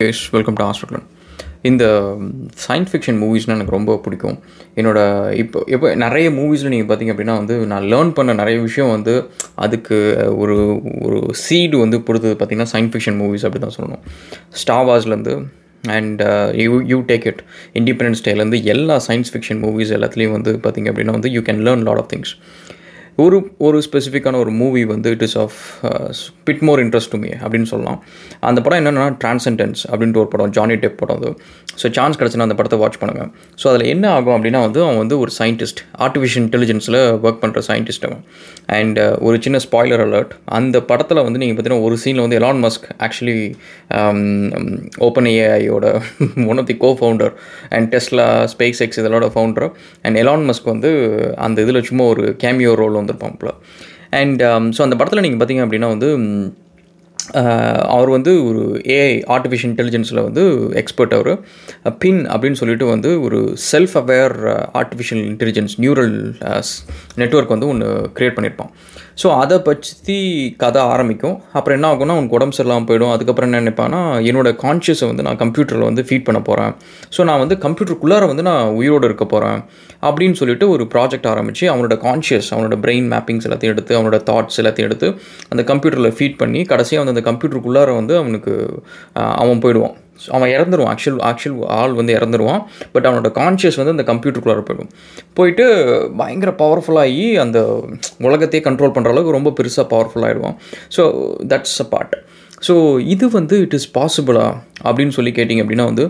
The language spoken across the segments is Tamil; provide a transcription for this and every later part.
எஸ் வெல்கம் டு ஹாஸ்பிட்டல் இந்த சயின்ஸ் ஃபிக்ஷன் மூவிஸ்னால் எனக்கு ரொம்ப பிடிக்கும் என்னோட இப்போ இப்போ நிறைய மூவிஸில் நீங்கள் பார்த்தீங்க அப்படின்னா வந்து நான் லேர்ன் பண்ண நிறைய விஷயம் வந்து அதுக்கு ஒரு ஒரு சீடு வந்து கொடுத்தது பார்த்தீங்கன்னா சயின்ஸ் ஃபிக்ஷன் மூவிஸ் அப்படி தான் சொல்லணும் ஸ்டாவாஸ்லேருந்து and you you take it independence டேலேருந்து எல்லா சயின்ஸ் ஃபிக்ஷன் மூவிஸ் எல்லாத்துலேயும் வந்து பார்த்தீங்க அப்படின்னா வந்து you can learn lot of things ஒரு ஒரு ஸ்பெசிஃபிக்கான ஒரு மூவி வந்து it is of bit more interest to me அப்படின்னு சொல்லலாம் அந்த படம் என்னென்னா டிரான்சென்டென்ஸ் அப்படின்ட்டு ஒரு படம் ஜானி டெப் படம் அது ஸோ சான்ஸ் கிடச்சுன்னா அந்த படத்தை வாட்ச் பண்ணுங்கள் ஸோ அதில் என்ன ஆகும் அப்படின்னா வந்து அவன் வந்து ஒரு சயின்டிஸ்ட் ஆர்டிஃபிஷியல் இன்டெலிஜென்ஸில் ஒர்க் பண்ணுற சயின்டிஸ்ட் அவன் அண்ட் ஒரு சின்ன ஸ்பாய்லர் அலர்ட் அந்த படத்தில் வந்து நீங்கள் பார்த்தீங்கன்னா ஒரு சீனில் வந்து எலான் மஸ்க் ஆக்சுவலி ஓப்பன் ஏஐயோட one of the co founder and Tesla SpaceX இதோட ஃபவுண்டர் அண்ட் எலான் மஸ்க் வந்து அந்த இதில் சும்மா ஒரு கேமியோ ரோல் வந்திருப்பாப்புல அண்ட் ஸோ அந்த படத்தில் நீங்கள் பார்த்தீங்க அப்படின்னா வந்து அவர் வந்து ஒரு ஏஐ ஆர்டிஃபிஷியல் இன்டெலிஜென்ஸில் வந்து எக்ஸ்பர்ட் அவர் பின் அப்படின்னு சொல்லிட்டு வந்து ஒரு self aware artificial intelligence neural network வந்து ஒன்று க்ரியேட் பண்ணியிருப்பான் ஸோ அதை பற்றி கதை ஆரம்பிக்கும் அப்புறம் என்ன ஆகும்னா உனக்கு உடம்பு சரியில்லாமல் போயிடும் அதுக்கப்புறம் என்ன நினைப்பான்னா என்னோடய கான்ஷியஸை வந்து நான் கம்ப்யூட்டரில் வந்து ஃபீட் பண்ண போகிறேன் ஸோ நான் வந்து கம்ப்யூட்டருக்குள்ளார வந்து நான் உயிரோடு இருக்க போகிறேன் அப்படின்னு சொல்லிட்டு ஒரு ப்ராஜெக்ட் ஆரம்பித்து அவனோட கான்ஷியஸ் அவனோட பிரெயின் மேப்பிங்ஸ் எல்லாத்தையும் எடுத்து அவனோட தாட்ஸ் எல்லாத்தையும் எடுத்து அந்த கம்ப்யூட்டரில் ஃபீட் பண்ணி கடைசியாக வந்து அந்த கம்ப்யூட்டருக்குள்ளார வந்து அவனுக்கு அவன் போயிடுவான் அவன் இறந்துருவான் ஆக்சுவல் ஆக்சுவல் ஆள் வந்து இறந்துருவான் பட் அவனோட கான்ஷியஸ் வந்து அந்த கம்ப்யூட்டருக்குள்ளார போயிடும் போயிட்டு பயங்கர பவர்ஃபுல்லாகி அந்த உலகத்தையே கண்ட்ரோல் பண்ணுற அளவுக்கு ரொம்ப பெருசாக பவர்ஃபுல்லாகிடுவான் so that's a part so இது வந்து இட் இஸ் பாசிபிளா அப்படின்னு சொல்லி கேட்டிங்க அப்படின்னா வந்து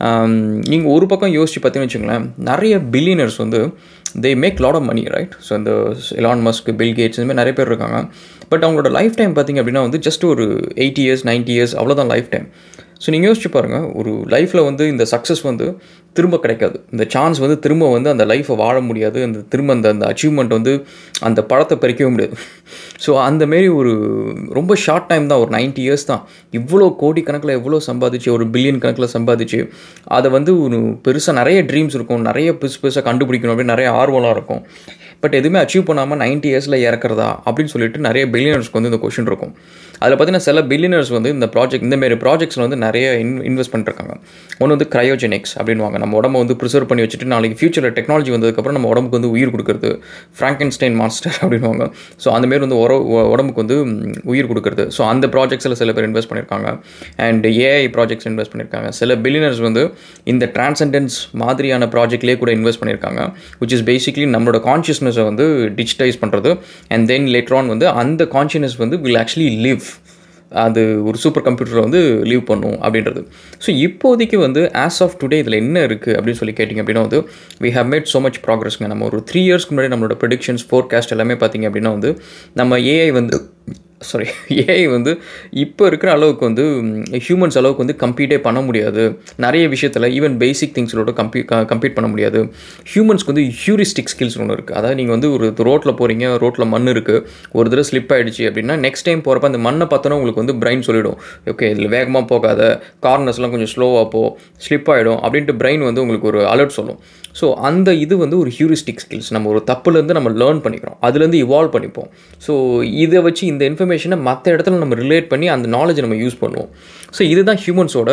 நீங்கள் ஒரு பக்கம் யோசிச்சு பார்த்தீங்கன்னு வச்சுங்களேன் நிறைய பில்லியனர்ஸ் வந்து they make lot of money right so இந்த எலான் மஸ்க் பில் கேட்ஸ் இந்த மாதிரி நிறைய பேர் இருக்காங்க பட் அவங்களோட லைஃப் டைம் பார்த்திங்க அப்படின்னா வந்து ஜஸ்ட் ஒரு எயிட்டி இயர்ஸ் நைன்ட்டி இயர்ஸ் அவ்வளோதான் லைஃப் டைம் ஸோ நீங்கள் யோசிச்சு பாருங்கள் ஒரு லைஃப்பில் வந்து இந்த சக்ஸஸ் வந்து திரும்ப கிடைக்காது இந்த சான்ஸ் வந்து திரும்ப வந்து அந்த லைஃப்பை வாழ முடியாது அந்த திரும்ப அந்த அந்த அச்சீவ்மெண்ட் வந்து அந்த படத்தை பறிக்கவே முடியாது ஸோ அந்தமாரி ஒரு ரொம்ப ஷார்ட் டைம் தான் ஒரு நைன்ட்டி இயர்ஸ் தான் இவ்வளோ கோடி கணக்கில் எவ்வளோ சம்பாதிச்சு ஒரு பில்லியன் கணக்கில் சம்பாதிச்சு அதை வந்து ஒரு பெருசாக நிறைய ட்ரீம்ஸ் இருக்கும் நிறைய பெருசு பெருசாக கண்டுபிடிக்கணும் அப்படின்னு நிறைய ஆர்வம்லாம் இருக்கும் பட் எதுவுமே அச்சீவ் பண்ணாமல் நைன்ட்டி இயர்ஸில் இறக்குறதா அப்படின்னு சொல்லிட்டு நிறைய பில்லியனர்ஸ்க்கு வந்து இந்த கொஷின் இருக்கும் அதில் பார்த்தீங்கன்னா சில பில்லியனர்ஸ் வந்து இந்த ப்ராஜெக்ட் இந்தமாரி ப்ராஜெக்ட்ஸில் வந்து நிறைய இன் இன்வெஸ்ட் பண்ணிருக்காங்க ஒன்று வந்து க்ரையோஜெனிக்ஸ் அப்படின்வாங்க நம்ம உடம்பு வந்து ப்ரிசர்வ் பண்ணி வச்சுட்டு நாளைக்கு ஃபியூச்சரில் டெக்னாலஜி வந்ததுக்கப்புறம் நம்ம உடம்புக்கு வந்து உயிர் கொடுக்குறது ஃப்ராங்கன்ஸ்டைன் மாஸ்டர் அப்படின்வாங்க ஸோ அந்தமாரி வந்து உர உடம்புக்கு வந்து உயிர் கொடுக்குறது ஸோ அந்த ப்ராஜெக்ட்ஸில் சில பேர் இன்வெஸ்ட் பண்ணியிருக்காங்க அண்ட் ஏஐ ப்ராஜெக்ட்ஸ் இன்வெஸ்ட் பண்ணியிருக்காங்க சில பில்லியனர்ஸ் வந்து இந்த டிரான்சென்டென்ஸ் மாதிரியான ப்ராஜெக்ட்லேயே கூட இன்வெஸ்ட் பண்ணியிருக்காங்க விச் இஸ் பேசிக்லி நம்மளோட கான்ஷியஸ்னஸை வந்து டிஜிட்டைஸ் பண்ணுறது அண்ட் தென் லேட்டர் ஆன் வந்து அந்த கான்ஷியஸ்னஸ் வந்து வில் ஆக்சுவலி லிவ் அது ஒரு சூப்பர் கம்ப்யூட்டரில் வந்து லீவ் பண்ணும் அப்படின்றது ஸோ இப்போதைக்கு வந்து ஆஸ் ஆஃப் டுடே இதில் என்ன இருக்குது அப்படின்னு சொல்லி கேட்டிங்க அப்படின்னா வந்து we have made so much ப்ராக்ரஸ்ங்க நம்ம ஒரு த்ரீ இயர்ஸ்க்கு முன்னாடி நம்மளோட ப்ரெடிக்ஷன்ஸ் ஃபோர்காஸ்ட் எல்லாமே பார்த்திங்க அப்படின்னா வந்து நம்ம ஏஐ வந்து சாரி ஏஐ வந்து இப்போ இருக்கிற அளவுக்கு வந்து ஹியூமன்ஸ் அளவுக்கு வந்து கம்ப்ளீட்டே பண்ண முடியாது நிறைய விஷயத்தில் ஈவன் பேசிக் திங்ஸோட கம்பீ கம்ப்ளீட் பண்ண முடியாது ஹியூமன்ஸ்க்கு வந்து ஹியூரிஸ்டிக் ஸ்கில்ஸ் ஒன்று இருக்குது அதாவது நீங்கள் வந்து ஒரு ரோட்டில் போகிறீங்க ரோட்டில் மண் இருக்குது ஒரு தடவை ஸ்லிப் ஆகிடுச்சு அப்படின்னா நெக்ஸ்ட் டைம் போகிறப்ப அந்த மண்ணை பார்த்தோன்னா உங்களுக்கு வந்து பிரைன் சொல்லிடும் ஓகே இதில் வேகமாக போகாத கார்னர்ஸ்லாம் கொஞ்சம் ஸ்லோவாக போ ஸ்லிப் ஆகிடும் அப்படின்ட்டு பிரெயின் வந்து உங்களுக்கு ஒரு அலர்ட் சொல்லும் ஸோ அந்த இது வந்து ஒரு ஹியூரிஸ்டிக் ஸ்கில்ஸ் நம்ம ஒரு தப்புலேருந்து நம்ம லேர்ன் பண்ணிக்கிறோம் அதுலேருந்து இவால்வ் பண்ணிப்போம் ஸோ இதை வச்சு இந்த இன்ஃபர்மேஷனை மற்ற இடத்துல நம்ம ரிலேட் பண்ணி அந்த நாலேஜை நம்ம யூஸ் பண்ணுவோம் ஸோ இதுதான் ஹியூமன்ஸோட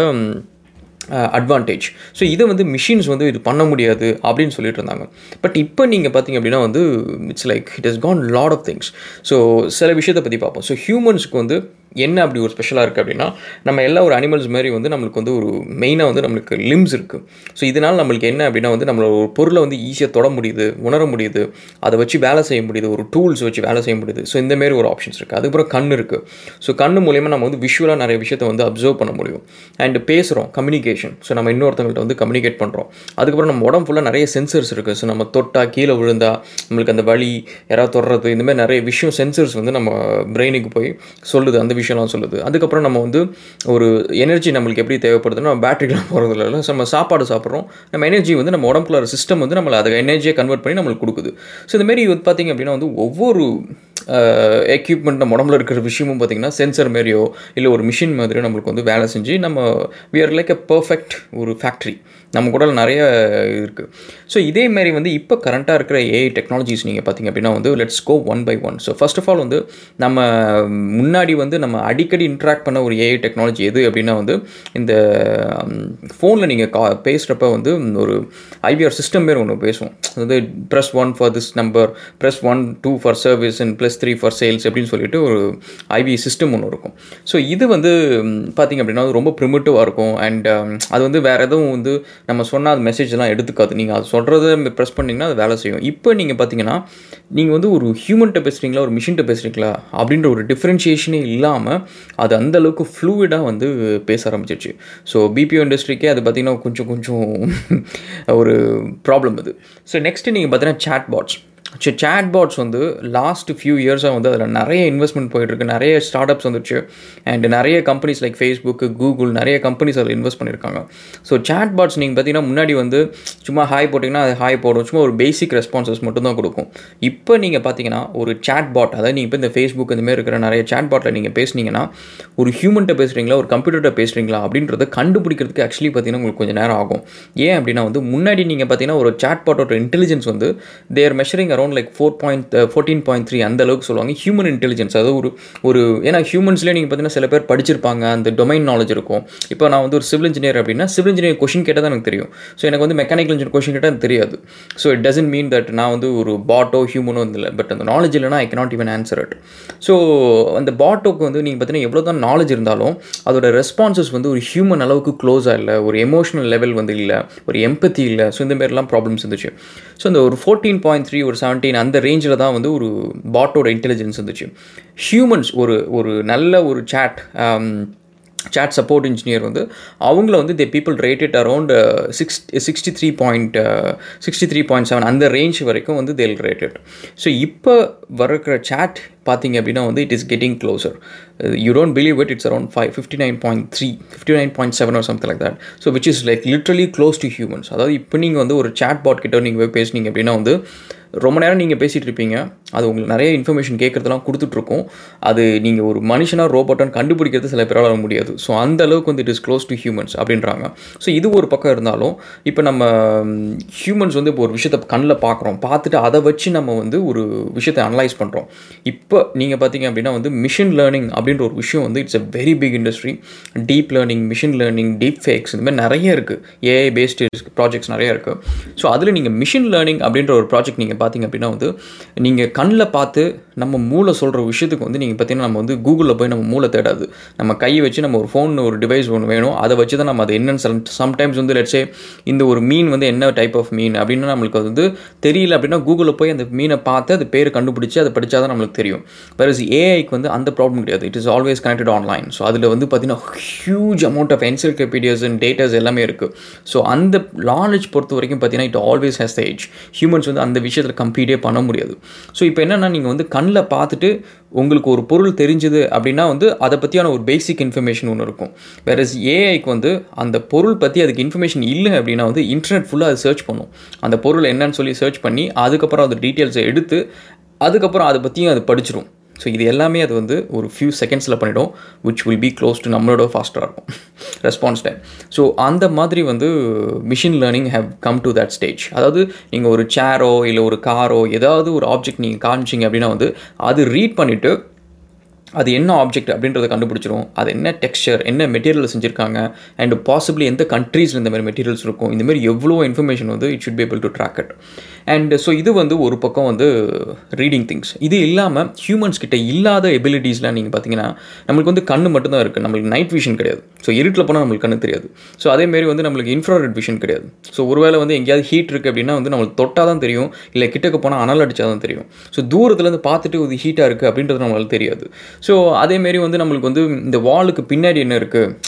அட்வான்டேஜ் ஸோ இதை வந்து மிஷின்ஸ் வந்து இது பண்ண முடியாது அப்படின்னு சொல்லிட்டு இருந்தாங்க பட் இப்போ நீங்கள் பார்த்தீங்க அப்படின்னா வந்து it's like it has gone lot of things so சில விஷயத்தை பற்றி பார்ப்போம் ஸோ ஹியூமன்ஸ்க்கு வந்து என்ன அப்படி ஒரு ஸ்பெஷலாக இருக்குது அப்படின்னா நம்ம எல்லா ஒரு அனிமல்ஸ் மாதிரி வந்து நம்மளுக்கு வந்து ஒரு மெயினாக வந்து நம்மளுக்கு லிம்ஸ் இருக்குது ஸோ இதனால் நம்மளுக்கு என்ன அப்படின்னா வந்து நம்மளோட ஒரு பொருளை வந்து ஈஸியாக தொட முடியுது உணர முடியுது அதை வச்சு வேலை செய்ய முடியுது ஒரு டூல்ஸ் வச்சு வேலை செய்ய முடியுது ஸோ இந்தமாரி ஒரு ஆப்ஷன்ஸ் இருக்குது அதுக்கப்புறம் கண் இருக்குது ஸோ கண் மூலியமாக நம்ம வந்து விஷுவலாக நிறைய விஷயத்தை வந்து அப்சர்வ் பண்ண முடியும் அண்ட் பேசுகிறோம் கம்யூனிகேஷன் ஸோ நம்ம இன்னொருத்தவங்கள்ட்ட வந்து கம்யூனிகேட் பண்ணுறோம் அதுக்கப்புறம் நம்ம உடம்பு ஃபுல்லாக நிறைய சென்சர்ஸ் இருக்குது ஸோ நம்ம தொட்டா கீழே விழுந்தா நம்மளுக்கு அந்த வலி யாராவது தொடுறது இந்தமாதிரி நிறைய விஷயம் சென்சர்ஸ் வந்து நம்ம பிரெயினுக்கு போய் சொல்லுது அந்த விஷயம்லாம் சொல்லுது அதுக்கப்புறம் நம்ம வந்து ஒரு எனர்ஜி நம்மளுக்கு எப்படி தேவைப்படுதுன்னா நம்ம பேட்டரிக்கெலாம் போகிறது இல்லை ஸோ நம்ம சாப்பாடு சாப்பிட்றோம் நம்ம எனர்ஜி வந்து நம்ம உடம்புக்குள்ள சிஸ்டம் வந்து நம்மளை அதை எனர்ஜியை கன்வெர்ட் பண்ணி நம்மளுக்கு கொடுக்குது ஸோ இந்தமாரி வந்து பார்த்திங்க அப்படின்னா வந்து ஒவ்வொரு எக்யூப்மெண்ட் நம்ம உடம்புல இருக்கிற விஷயமும் பார்த்திங்கன்னா சென்சர் மாரியோ இல்லை ஒரு மிஷின் மாதிரியோ நம்மளுக்கு வந்து வேலை செஞ்சு நம்ம we are like a perfect ஒரு ஃபேக்ட்ரி நம்ம கூட நிறைய இருக்குது ஸோ இதே மாதிரி வந்து இப்போ கரண்ட்டாக இருக்கிற ஏஐ டெக்னாலஜிஸ் நீங்கள் பார்த்தீங்க அப்படின்னா வந்து let's go one by one so first of all வந்து நம்ம முன்னாடி வந்து நம்ம அடிக்கடி இன்ட்ராக்ட் பண்ண ஒரு ஏஐ டெக்னாலஜி எது அப்படின்னா வந்து இந்த ஃபோனில் நீங்கள் கா பேசுகிறப்ப வந்து ஒரு ஐவிஆர் சிஸ்டம் பேர் ஒன்று பேசுவோம் அதாவது press one for this number press one two for service and plus three for sales அப்படின்னு சொல்லிட்டு ஒரு ஐவி சிஸ்டம் ஒன்று இருக்கும் ஸோ இது வந்து பார்த்திங்க அப்படின்னா அது ரொம்ப ப்ரிமிட்டிவாக இருக்கும் அண்ட் அது வந்து வேறு எதுவும் வந்து நம்ம சொன்னால் அது மெசேஜ்லாம் எடுத்துக்காது நீங்கள் அது சொல்கிறத ப்ரெஸ் பண்ணிங்கன்னா அது வேலை செய்யும் இப்போ நீங்கள் பார்த்தீங்கன்னா நீங்கள் வந்து ஒரு ஹியூமன்கிட்ட பேசுகிறீங்களா ஒரு மிஷின்கிட்ட பேசுகிறீங்களா அப்படின்ற ஒரு டிஃப்ரென்ஷியேஷனே இல்லாமல் அது அந்தளவுக்கு ஃப்ளூயிடாக வந்து பேச ஆரம்பிச்சிருச்சு ஸோ பிபிஓ இண்டஸ்ட்ரிக்கே அது பார்த்திங்கன்னா கொஞ்சம் கொஞ்சம் ஒரு ப்ராப்ளம் அது ஸோ நெக்ஸ்ட்டு நீங்கள் பார்த்தீங்கன்னா chat bots so chat bots வந்து லாஸ்ட் ஃபியூ இயர்ஸாக வந்து அதில் நிறைய இன்வெஸ்ட்மெண்ட் போயிட்டுருக்கு நிறைய ஸ்டார்ட் அப்ஸ் வந்துருச்சு அண்ட் நிறைய கம்பெனிஸ் லைக் ஃபேஸ்புக் கூகுள் நிறைய கம்பெனிஸ் அதில் இன்வெஸ்ட் பண்ணியிருக்காங்க ஸோ சேட் பாட்ஸ் நீங்கள் பார்த்தீங்கன்னா முன்னாடி வந்து சும்மா ஹாய் போட்டிங்கன்னா அது ஹாய் போடும் சும்மா ஒரு பேசிக் ரெஸ்பான்சஸ் மட்டும் தான் கொடுக்கும் இப்போ நீங்கள் பார்த்தீங்கன்னா ஒரு சேட் பாட் அதாவது நீங்கள் இப்போ இந்த ஃபேஸ்புக் இந்த மாதிரி இருக்கிற நிறைய சேட் பாட்டில் நீங்கள் பேசுனீங்கன்னா ஒரு ஹியூமன்கிட்ட பேசுகிறீங்களா ஒரு கம்ப்யூட்டர்கிட்ட பேசுகிறீங்களா அப்படின்றத கண்டுபிடிக்கிறதுக்கு ஆக்சுவலி பார்த்தீங்கன்னா உங்களுக்கு கொஞ்சம் நேரம் ஆகும் ஏன் அப்படின்னா வந்து முன்னாடி நீங்கள் பார்த்தீங்கன்னா ஒரு சேட் பாட்டோட இன்டெலிஜென்ஸ் வந்து there measuring around like four point fourteen point three அந்த அளவுக்கு சொல்லுவாங்க ஹியூமன் இன்டெலிஜென்ஸ் அதாவது ஒரு ஒரு ஏன்னா ஹியூமன்ஸ்லேயே நீங்கள் பார்த்தீங்கன்னா சில பேர் படிச்சிருப்பாங்க அந்த டொமைன் நாலேஜ் இருக்கும் இப்போ நான் வந்து ஒரு சிவில் இன்ஜினியர் அப்படின்னா சிவில் இன்ஜினியர் கொஷின் கேட்டால் தான் எனக்கு தெரியும் ஸோ எனக்கு வந்து மெக்கானிக்கல் இன்ஜினியர் கொஷின் கேட்டால் எனக்கு தெரியாது so it doesn't mean that நான் வந்து ஒரு பாட்டோ ஹியூமனோ இல்லை பட் அந்த நாலேஜ் இல்லைனா I cannot even answer it so அந்த பாட்டோக்கு வந்து நீங்கள் பார்த்தீங்கன்னா எவ்வளோ தான் நாலேஜ் இருந்தாலும் அதோட ரெஸ்பான்சஸ் வந்து ஒரு ஹியூமன் அளவுக்கு க்ளோஸாக இல்லை ஒரு எமோஷனல் லெவல் வந்து இல்லை ஒரு எம்பத்தி இல்லை ஸோ இந்த மாதிரிலாம் ப்ராப்ளம்ஸ் இருந்துச்சு ஸோ இந்த ஒரு ஃபோர்டீன் பாயிண்ட் த்ரீ ஒரு செவன்டீன் அந்த ரேஞ்சில் தான் வந்து ஒரு பாட்டோட இன்டெலிஜென்ஸ் இருந்துச்சு ஹியூமன்ஸ் ஒரு ஒரு நல்ல ஒரு சேட் சேட் சப்போர்ட் இன்ஜினியர் வந்து அவங்கள வந்து the people rated around six sixty three point sixty three point seven அந்த ரேஞ்ச் வரைக்கும் வந்து தேல் ரேட்டட் ஸோ இப்போ வரக்கிற சேட் பார்த்தீங்க அப்படின்னா வந்து it is getting closer you don't believe it it's around five fifty nine point three fifty nine point seven or something like that so which is like literally close to humans அதாவது இப்போ நீங்கள் வந்து ஒரு சேட் பாட் கிட்ட நீங்கள் போய் பேசுனீங்க அப்படின்னா வந்து ரொம்ப நேரம் நீங்கள் பேசிகிட்டு இருப்பீங்க அது உங்களுக்கு நிறைய இன்ஃபர்மேஷன் கேட்குறதெல்லாம் கொடுத்துட்ருக்கோம் அது நீங்கள் ஒரு மனுஷனாக ரோபோட்டான்னு கண்டுபிடிக்கிறது சில பேரால் வர முடியாது ஸோ அந்த அளவுக்கு வந்து it is close to humans அப்படின்றாங்க ஸோ இது ஒரு பக்கம் இருந்தாலும் இப்போ நம்ம ஹியூமன்ஸ் வந்து இப்போ ஒரு விஷயத்தை கண்ணில் பார்க்குறோம் பார்த்துட்டு அதை வச்சு நம்ம வந்து ஒரு விஷயத்தை அனலைஸ் பண்ணுறோம் இப்போ நீங்கள் பார்த்தீங்க அப்படின்னா வந்து மிஷின் லேர்னிங் அப்படின்ற ஒரு விஷயம் வந்து it's a very big industry deep learning machine learning deep fakes இந்த மாதிரி நிறைய இருக்குது ஏஐ பேஸ்டு ப்ராஜெக்ட்ஸ் நிறைய இருக்குது ஸோ அதில் நீங்கள் மிஷின் லேர்னிங் அப்படின்ற ஒரு ப்ராஜெக்ட் நீங்கள் பார்த்தீங்க அப்படின்னா வந்து நீங்கள் கண்ணில் பார்த்து நம்ம மூளை சொல்கிற விஷயத்துக்கு வந்து நீங்கள் பார்த்தீங்கன்னா நம்ம வந்து கூகுளில் போய் நம்ம மூளை தேடாது நம்ம கையை வச்சு நம்ம ஒரு ஃபோன் ஒரு டிவைஸ் ஒன்று வேணும் அதை வச்சு தான் நம்ம அது என்னன்னு சம் சம்டைம்ஸ் வந்து லட்சே இந்த ஒரு மீன் வந்து என்ன டைப் ஆஃப் மீன் அப்படின்னு நம்மளுக்கு வந்து தெரியல அப்படின்னா கூகுளில் போய் அந்த மீனை பார்த்து அது பேர் கண்டுபிடிச்சி அதை படித்தா தான் நம்மளுக்கு தெரியும் வேறு ஏஐக்கு வந்து அந்த ப்ராப்ளம் கிடையாது it is always connected online so அதில் வந்து பார்த்தீங்கன்னா huge amount of encyclopedias and datas எல்லாமே இருக்குது ஸோ அந்த நாலேஜ் பொறுத்த வரைக்கும் பார்த்தீங்கன்னா it always has the edge humans வந்து அந்த விஷயத்தில் கம்ப்ளீட்டே பண்ண முடியாது ஸோ இப்போ என்னென்னா நீங்கள் வந்து கண்ணில் பார்த்துட்டு உங்களுக்கு ஒரு பொருள் தெரிஞ்சுது அப்படின்னா வந்து அதை பற்றியான ஒரு பேசிக் இன்ஃபர்மேஷன் ஒன்று இருக்கும் வேற ஏஐக்கு வந்து அந்த பொருள் பற்றி அதுக்கு இன்ஃபர்மேஷன் இல்லை அப்படின்னா வந்து இன்டர்நெட் ஃபுல்லாக அது சர்ச் பண்ணும் அந்த பொருள் என்னன்னு சொல்லி சர்ச் பண்ணி அதுக்கப்புறம் அந்த டீட்டெயில்ஸை எடுத்து அதுக்கப்புறம் அதை பற்றியும் அது படிச்சிடும் ஸோ இது எல்லாமே அது வந்து ஒரு ஃபியூ செகண்ட்ஸில் பண்ணிடும் which will be close to நம்மளோட ஃபாஸ்ட்டாக இருக்கும் ரெஸ்பான்ஸ் டைம் ஸோ அந்த மாதிரி வந்து machine learning have come to that stage அதாவது நீங்கள் ஒரு சேரோ இல்லை ஒரு காரோ ஏதாவது ஒரு ஆப்ஜெக்ட் நீங்கள் காமிச்சிங்க அப்படின்னா வந்து அது ரீட் பண்ணிவிட்டு அது என்ன ஆப்ஜெக்ட் அப்படின்றத கண்டுபிடிச்சிரும் அது என்ன டெக்ஸ்சர் என்ன மெட்டீரியல் செஞ்சுருக்காங்க அண்ட் பாசிபிளி எந்த கண்ட்ரீஸில் இந்த மாதிரி மெட்டீரியல்ஸ் இருக்கும் இந்த மாதிரி எவ்வளோ இன்ஃபர்மேஷன் வந்து it should be able to track it and so இது வந்து ஒரு பக்கம் வந்து ரீடிங் திங்ஸ் இது இல்லாமல் ஹியூமன்ஸ் கிட்ட இல்லாத எபிலிட்டிஸ்லாம் நீங்கள் பார்த்தீங்கன்னா நம்மளுக்கு வந்து கண்ணு மட்டும்தான் இருக்குது நம்மளுக்கு நைட் விஷன் கிடையாது ஸோ இருட்டில் போனால் நம்மளுக்கு கண்ணு தெரியாது ஸோ அதேமாரி வந்து நம்மளுக்கு இன்ஃப்ராரெட் விஷன் கிடையாது ஸோ ஒருவேளை வந்து எங்கேயாவது ஹீட் இருக்குது அப்படின்னா வந்து நம்மளுக்கு தொட்டால் தான் தெரியும் இல்லை கிட்டக்க போனால் அனல் அடித்தா தான் தெரியும் ஸோ தூரத்துலேருந்து பார்த்துட்டு இது ஹீட்டாக இருக்குது அப்படின்றது நம்மளால தெரியாது ஸோ அதேமாரி வந்து நம்மளுக்கு வந்து இந்த வாலுக்கு பின்னாடி என்ன இருக்குது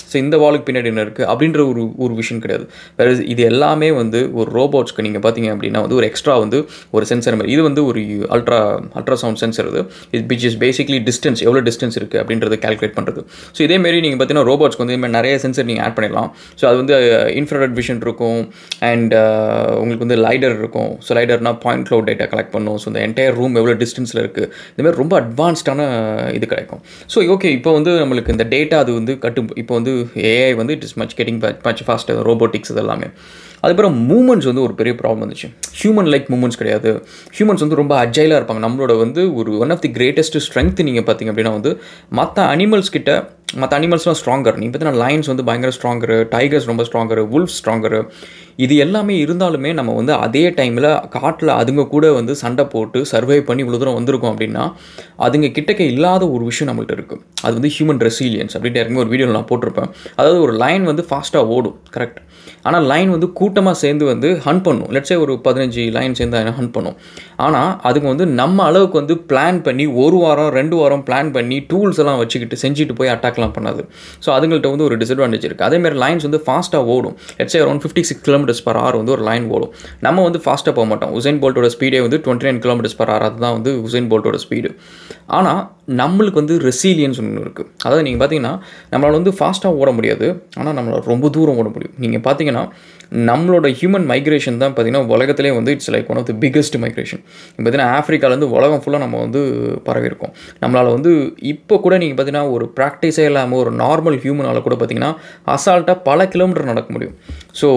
ஸோ இந்த வாலுக்கு பின்னாடி என்ன இருக்குது அப்படின்ற ஒரு ஒரு விஷயம் கிடையாது வேறு இது எல்லாமே வந்து ஒரு ரோபோட்ஸ்க்கு நீங்கள் பார்த்தீங்க அப்படின்னா வந்து ஒரு எக்ஸ்ட்ரா வந்து ஒரு சென்சர் மாதிரி இது வந்து ஒரு அல்ட்ரா அல்ட்ராசவுண்ட் சென்சர் இது இது விச் இஸ் பேசிக்லி டிஸ்டன்ஸ் எவ்வளோ டிஸ்டன்ஸ் இருக்குது அப்படின்றத கால்குலேட் பண்ணுறது ஸோ இதேமாரி நீங்கள் பார்த்தீங்கன்னா ரோபோட்ஸ்க்கு வந்து இதுமாதிரி நிறைய சென்சர் நீங்கள் ஆட் பண்ணிடலாம் ஸோ அது வந்து இன்ஃப்ராரெட் விஷன் இருக்கும் அண்ட் உங்களுக்கு வந்து லைடர் இருக்கும் ஸோ லைடர்னா பாயிண்ட் க்ளவுட் டேட்டா கலெக்ட் பண்ணும் ஸோ இந்த என்டையர் ரூம் எவ்வளோ டிஸ்டன்ஸில் இருக்குது இந்தமாதிரி ரொம்ப அட்வான்ஸ்டான இது கிடைக்கும் ஸோ ஓகே இப்போ வந்து நம்மளுக்கு இந்த டேட்டா அது வந்து கட்டு இப்போ வந்து ஏஐ வந்து it is much getting much fast robotics இது எல்லாமே அதுக்கப்புறம் மூமெண்ட்ஸ் வந்து ஒரு பெரிய ப்ராப்ளம் வந்துச்சு ஹியூமன் லைக் மூமெண்ட்ஸ் கிடையாது ஹியூமன்ஸ் வந்து ரொம்ப அஜைலாக இருப்பாங்க நம்மளோட வந்து ஒரு one of the greatest strength நீங்கள் பார்த்தீங்க அப்படின்னா வந்து மற்ற அனிமல்ஸ் கிட்ட மற்ற அனிமல்ஸ்லாம் ஸ்ட்ராங்கர் நீங்கள் பார்த்தீங்கன்னா லைன்ஸ் வந்து பயங்கர ஸ்ட்ராங்கரு டைகர்ஸ் ரொம்ப ஸ்ட்ராங்கரு உல்ஃப் ஸ்ட்ராங்கரு இது எல்லாமே இருந்தாலுமே நம்ம வந்து அதே டைமில் காட்டில் அதுங்க கூட வந்து சண்டை போட்டு சர்வை பண்ணி இவ்வளோ தூரம் வந்திருக்கோம் அப்படின்னா அதுங்க கிட்டக்க இல்லாத ஒரு விஷயம் நம்மள்ட்ட இருக்குது அது வந்து ஹியூமன் ரெசிலியன்ஸ் அப்படின்ட்டு இறங்கி ஒரு வீடியோவில் நான் போட்டிருப்பேன் அதாவது ஒரு லைன் வந்து ஃபாஸ்ட்டாக ஓடும் கரெக்ட் ஆனால் லைன் வந்து கூட்டமாக சேர்ந்து வந்து ஹன் பண்ணும் லெட்ஸே ஒரு பதினஞ்சு லைன் சேர்ந்து ஹன் பண்ணும் ஆனால் அதுக்கு வந்து நம்ம அளவுக்கு வந்து பிளான் பண்ணி ஒரு வாரம் ரெண்டு வாரம் பிளான் பண்ணி டூல்ஸ் எல்லாம் வச்சுக்கிட்டு செஞ்சுட்டு போய் அட்டாக்லாம் பண்ணாது ஸோ அதுங்கள்ட்ட வந்து ஒரு டிஸ்அட்வான்டேஜ் இருக்குது அதேமாதிரி லைன்ஸ் வந்து ஃபாஸ்ட்டாக ஓடும் let's say around fifty six kilometres per hour வந்து ஒரு லைன் ஓடும் நம்ம வந்து ஃபாஸ்ட்டாக போக மாட்டோம் உசைன் போல்ட்டோட ஸ்பீடே வந்து twenty nine kilometres per hour அதுதான் வந்து உசைன் போல்ட்டோட ஸ்பீடு ஆனால் நம்மளுக்கு வந்து ரெசிலியன்ஸ் ஒன்று இருக்குது அதாவது நீங்கள் பார்த்தீங்கன்னா நம்மளால் வந்து ஃபாஸ்ட்டாக ஓட முடியாது ஆனால் நம்மளால் ரொம்ப தூரம் ஓட முடியும் நீங்கள் பார்த்தீங்கன்னா நம்மளோட ஹியூமன் மைக்ரேஷன் தான் பார்த்தீங்கன்னா உலகத்திலே வந்து it's like one of the biggest migration பார்த்தீங்கன்னா ஆஃப்ரிக்காலேருந்து உலகம் ஃபுல்லாக நம்ம வந்து பரவி இருக்கோம் நம்மளால் வந்து இப்போ கூட நீங்கள் பார்த்தீங்கன்னா ஒரு ப்ராக்டிஸே இல்லாமல் ஒரு நார்மல் ஹியூமனால் கூட பார்த்தீங்கன்னா அசால்ட்டாக பல கிலோமீட்டர் நடக்க முடியும் so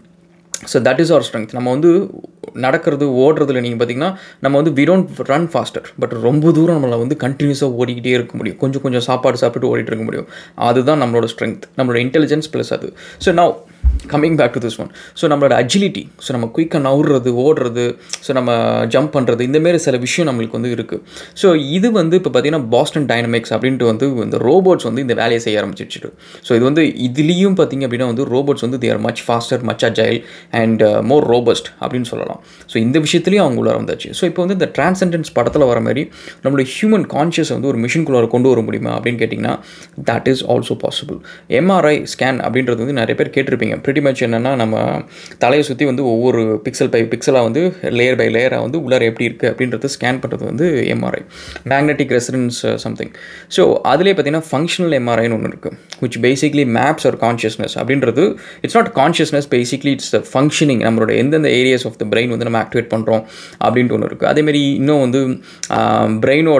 so that is our strength நம்ம வந்து நடக்கிறது ஓடுறதுல நீங்கள் பார்த்தீங்கன்னா நம்ம வந்து we don't run faster but ரொம்ப தூரம் நம்மளை வந்து கண்டினியூஸாக ஓடிக்கிட்டே இருக்க முடியும் கொஞ்சம் கொஞ்சம் சாப்பாடு சாப்பிட்டு ஓடிட்டு இருக்க முடியும் அதுதான் நம்மளோட ஸ்ட்ரென்த் நம்மளோட இன்டெலிஜென்ஸ் ப்ளஸ் அது so now coming back to this one so நம்மளோட அஜிலிட்டி ஸோ நம்ம குயிக்காக நவுறது ஓடுறது ஸோ நம்ம ஜம்ப் பண்ணுறது இந்தமாரி சில விஷயம் நம்மளுக்கு வந்து இருக்குது ஸோ இது வந்து இப்போ பார்த்தீங்கன்னா பாஸ்டன் டைனமிக்ஸ் அப்படின்ட்டு வந்து இந்த ரோபோட்ஸ் வந்து இந்த வேலையை செய்ய ஆரம்பிச்சிட்டு ஸோ இது வந்து இதுலேயும் பார்த்தீங்க அப்படின்னா வந்து ரோபோட்ஸ் வந்து they're much faster much agile and more robust அப்படின்னு சொல்லலாம் ஸோ இந்த விஷயத்துலையும் அவங்க உள்ள வந்தாச்சு ஸோ இப்போ வந்து இந்த டிரான்சென்டென்ஸ் படத்தில் வர மாதிரி நம்மளுடைய ஹியூமன் கான்ஷியஸ் வந்து ஒரு மிஷின்குள்ளார கொண்டு வர முடியுமா அப்படின்னு கேட்டிங்கன்னா that is also possible MRI scan அப்படின்றது வந்து நிறைய பேர் கேட்டிருப்பீங்க ப்ரிட்டி மச் என்னென்னா நம்ம தலையை சுற்றி வந்து ஒவ்வொரு பிக்சல் பை பிக்சலாக வந்து லேயர் பை லேயராக வந்து உள்ளார எப்படி இருக்குது அப்படின்றது ஸ்கேன் பண்ணுறது வந்து MRI magnetic residence something so அதிலே பார்த்தீங்கன்னா ஃபங்க்ஷனல் எம்ஆர்ஐன்னு ஒன்று இருக்குது விச் பேசிக்லி மேப்ஸ் ஒரு கான்ஷியஸ்னஸ் அப்படின்றது it's not consciousness basically it's functioning நம்மளோட எந்தெந்த ஏரியாஸ் ஆஃப் த பிரெயின் வந்து நம்ம ஆக்டிவேட் பண்ணுறோம் அப்படின்ட்டு ஒன்று இருக்குது அதேமாரி இன்னும் வந்து பிரெயினோட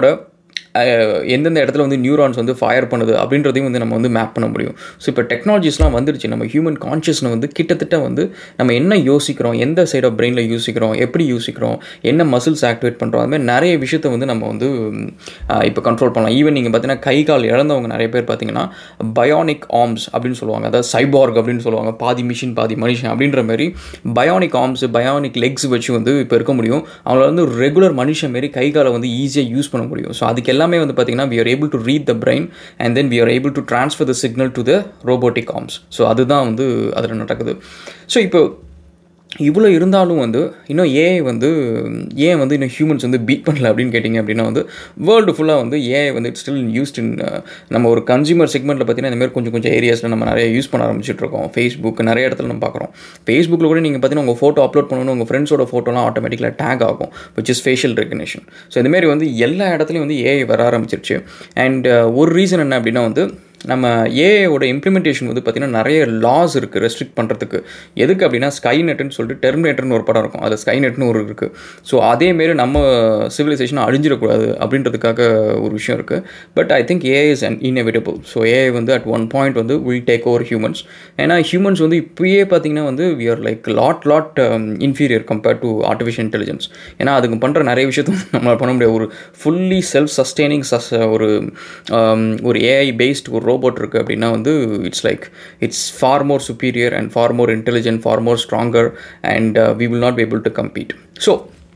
எந்தெந்த இடத்துல வந்து நியூரான்ஸ் வந்து ஃபயர் பண்ணுது அப்படின்றதையும் வந்து நம்ம வந்து மேப் பண்ண முடியும் ஸோ இப்போ டெக்னாலஜிஸ்லாம் வந்துருச்சு நம்ம ஹியூமன் கான்ஷியஸ்னை வந்து கிட்டத்தட்ட வந்து நம்ம என்ன யோசிக்கிறோம் எந்த சைட் ஆஃப் பிரெயினில் யோசிக்கிறோம் எப்படி யோசிக்கிறோம் என்ன மசில்ஸ் ஆக்டிவேட் பண்ணுறோம் அது மாதிரி நிறைய விஷயத்தை வந்து நம்ம வந்து இப்போ கண்ட்ரோல் பண்ணலாம் ஈவன் நீங்கள் பார்த்தீங்கன்னா கை கால் இழந்தவங்க நிறைய பேர் பார்த்தீங்கன்னா பயானிக் ஆர்ம்ஸ் அப்படின்னு சொல்லுவாங்க அதாவது சைபார்க் அப்படின்னு சொல்லுவாங்க பாதி மிஷின் பாதி மனுஷன் அப்படின்ற மாதிரி பயானிக் ஆர்ம்ஸ் பயானிக் லெக்ஸ் வச்சு வந்து இப்போ இருக்க முடியும் அவங்களால வந்து ரெகுலர் மனுஷன் மாரி கை காலை வந்து ஈஸியாக யூஸ் பண்ண முடியும் ஸோ அதுக்கு எல்லாமே வந்து பார்த்தீங்கன்னா we are able to read the brain and then we are able to transfer the signal to the robotic arms so அதுதான் வந்து அதில் நடக்குது ஸோ இப்போ இவ்வளோ இருந்தாலும் வந்து இன்னும் ஏஐ வந்து ஏன் வந்து இன்னும் ஹியூமன்ஸ் வந்து பீட் பண்ணல அப்படின்னு கேட்டிங்க அப்படின்னா வந்து வேர்ல்டு ஃபுல்லாக வந்து ஏஐ வந்து இட்ஸ் ஸ்டில் யூஸ்ட் இன் நம்ம ஒரு கன்சியூமர் செக்மெண்ட்டில் பார்த்தீங்கன்னா இந்த மாதிரி கொஞ்சம் கொஞ்சம் ஏரியாஸில் நம்ம நிறைய யூஸ் பண்ண ஆரம்பிச்சிட்டு இருக்கோம் ஃபேஸ்புக் நிறைய இடத்துல நம்ம பார்க்குறோம் ஃபேஸ்புக்கில் கூட நீங்கள் பார்த்தீங்கன்னா உங்கள் ஃபோட்டோ அப்லோட் பண்ணணும் உங்கள் ஃப்ரெண்ட்ஸோட ஃபோட்டோலாம் ஆட்டோமேட்டிக்கலாக டேக் ஆகும் which is facial recognition so இந்தமாரி வந்து எல்லா இடத்துலையும் வந்து ஏஐ வர ஆரம்பிச்சிருச்சு அண்ட் ஒரு ரீசன் என்ன அப்படின்னா வந்து நம்ம ஏஐயோட இம்ப்ளிமெண்டேஷன் வந்து பார்த்திங்கன்னா நிறைய லாஸ் இருக்குது ரெஸ்ட்ரிக்ட் பண்ணுறதுக்கு எதுக்கு அப்படின்னா ஸ்கை நெட்னு சொல்லிட்டு டெர்மினேட்டர்னு ஒரு படம் இருக்கும் அது ஸ்கை நெட்னு ஒரு இருக்குது ஸோ அதேமாரி நம்ம சிவிலைசேஷன் அழிஞ்சிடக்கூடாது அப்படின்றதுக்காக ஒரு விஷயம் இருக்குது but I think AI is an inevitable so AI வந்து அட் ஒன் பாயிண்ட் வந்து வில் டேக் ஓவர் ஹியூமன்ஸ் ஏன்னா ஹியூமன்ஸ் வந்து இப்போயே பார்த்திங்கன்னா வந்து we are like lot lot inferior compared to artificial intelligence ஏன்னா அதுக்கு பண்ணுற நிறைய விஷயத்த நம்மளால் பண்ண முடியாது ஒரு ஃபுல்லி செல்ஃப் சஸ்டெய்னிங் சஸ் ஒரு ஒரு ஏஐ பேஸ்ட் ஒரு ரோபோட் இருக்குது அப்படின்னா வந்து it's like it's far more superior and far more intelligent far more stronger and we will not be able to compete so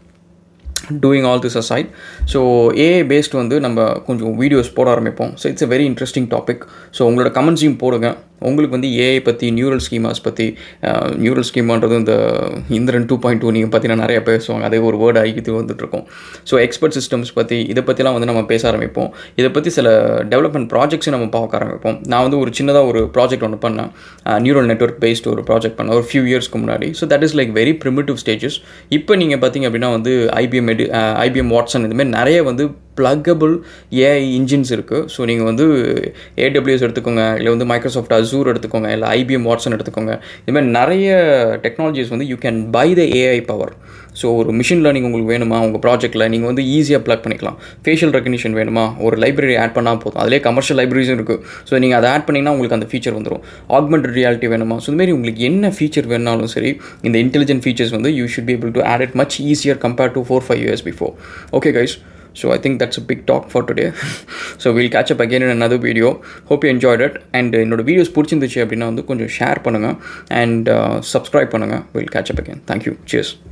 doing all this aside so AI based வந்து நம்ம கொஞ்சம் வீடியோஸ் போட ஆரம்பிப்போம் so it's a very interesting topic so உங்களோட கமெண்ட்ஸையும் போடுங்க உங்களுக்கு வந்து ஏஐ பற்றி நியூரல் ஸ்கீமாஸ் பற்றி நியூரல் ஸ்கீமான்றது இந்த இந்திரன் டூ பாயிண்ட் டூ நீங்கள் பார்த்தீங்கன்னா நிறைய பேசுவாங்க அதே ஒரு வேர்டு ஆகிட்டு வந்துட்டுருக்கோம் ஸோ எக்ஸ்பர்ட் சிஸ்டம்ஸ் பற்றி இதை பற்றிலாம் வந்து நம்ம பேச ஆரம்பிப்போம் இதை பற்றி சில டெவலப்மெண்ட் ப்ராஜெக்ட்ஸும் நம்ம பார்க்க ஆரம்பிப்போம் நான் வந்து ஒரு சின்னதாக ஒரு ப்ராஜெக்ட் ஒன்று பண்ணேன் நியூரல் நெட்ஒர்க் பேஸ்ட் ஒரு ப்ராஜெக்ட் பண்ணேன் ஒரு ஃபியூ இயர்ஸ்க்கு முன்னாடி so that is like very primitive stages இப்போ நீங்கள் பார்த்தீங்க அப்படின்னா வந்து ஐபிஎம் எடு ஐபிஎம் வாட்ஸன் இதுமாதிரி நிறைய வந்து ப்ளக்கபிள் ஏஐ இன்ஜின்ஸ் இருக்குது ஸோ நீங்கள் வந்து ஏடபிள்யூஎஸ் எடுத்துக்கோங்க இல்லை வந்து மைக்ரோசாஃப்ட் அசூர் எடுத்துக்கோங்க இல்லை ஐபிஎம் வாட்ஸன் எடுத்துக்கோங்க இதுமாதிரி நிறைய டெக்னாலஜிஸ் வந்து you can buy the AI power so ஒரு மிஷின் லேர்னிங் உங்களுக்கு வேணுமா உங்கள் ப்ராஜெக்ட்டில் நீங்கள் வந்து ஈஸியாக ப்ளக் பண்ணிக்கலாம் ஃபேஷியல் ரெக்கக்னிஷன் வேணுமா ஒரு லைப்ரரி ஆட் பண்ணால் போதும் அதிலே கமர்ஷியல் லைப்ரரிஸும் இருக்குது ஸோ நீங்கள் அதை ஆட் பண்ணிங்கன்னா உங்களுக்கு அந்த ஃபீச்சர் வந்துடும் ஆக்மெண்டட் ரியாலிட்டி வேணுமா ஸோ இதுமாரி உங்களுக்கு என்ன ஃபீச்சர் வேணாலும் சரி இந்த இன்டெலிஜென்ட் ஃபீச்சர்ஸ் வந்து you should be able to add it much easier compared to four five years before okay guys So I think that's a big talk for today. so we'll catch up again in another video. Hope you enjoyed it. And என்னோட வீடியோஸ் பிடிச்சிருந்துச்சு அப்படின்னா வந்து கொஞ்சம் ஷேர் பண்ணுங்கள் அண்ட் சப்ஸ்கிரைப் பண்ணுங்கள் will catch up again thank you cheers